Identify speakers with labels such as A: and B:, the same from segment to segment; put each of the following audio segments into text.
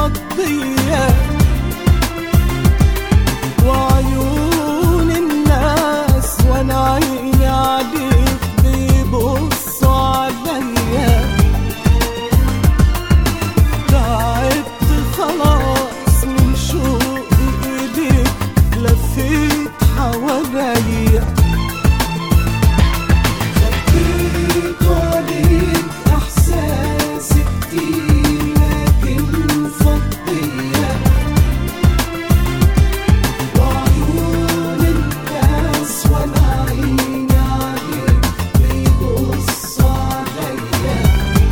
A: مفضية وعيون الناس وانا عيني عليك بيبصوا عليا تعبت خلاص من شوقي إليك لفيت حواليا خبيت عليك إحساسي كتير لكن فضية وعيون الناس وأنا عيني عليك بيبصوا عليا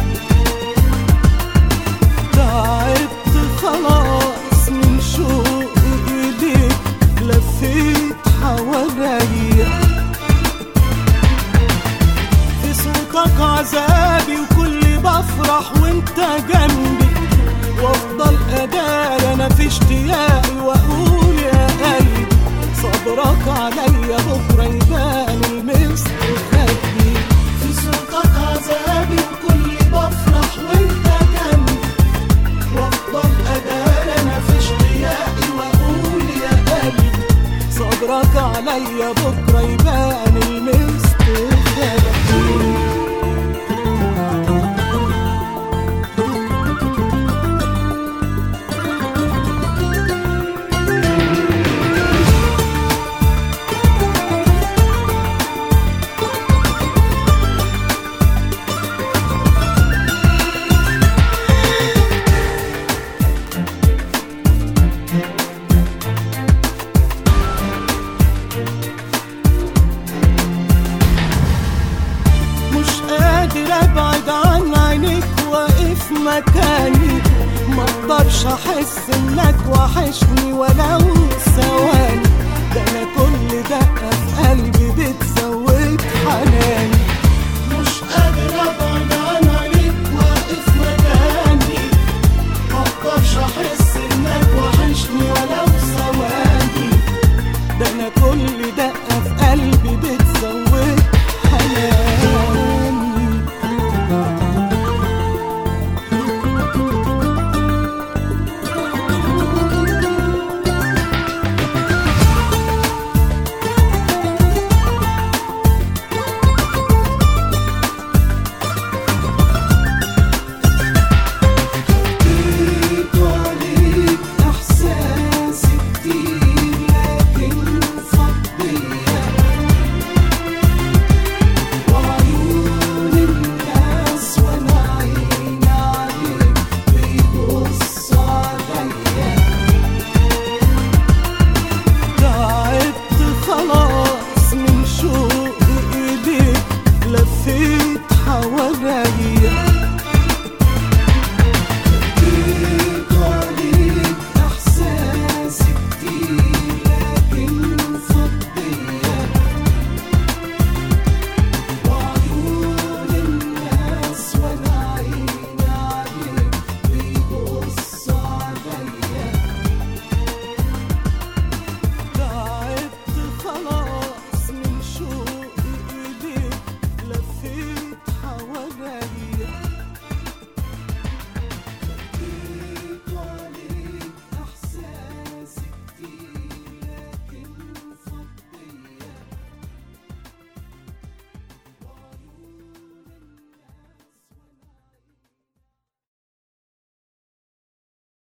A: تعبت خلاص من شوقي إليك لفيت حواليا في صوتك عذابي وكل بفرح وانت جنبي وافضل اداري انا في اشتياقي واقول يا قلبي صبرك عليا بكره يبان المسك خدني في صوتك عذابي وكل بفرح وانت جنبي وافضل اداري انا في اشتياقي واقول يا قلبي صبرك عليا بكره يبان المسك خدني مش قادر ابعد عن عينيك واقف مكاني ما اقدرش احس انك وحشني ولو ثواني ده انا كل دقه في قلبي بتزود حناني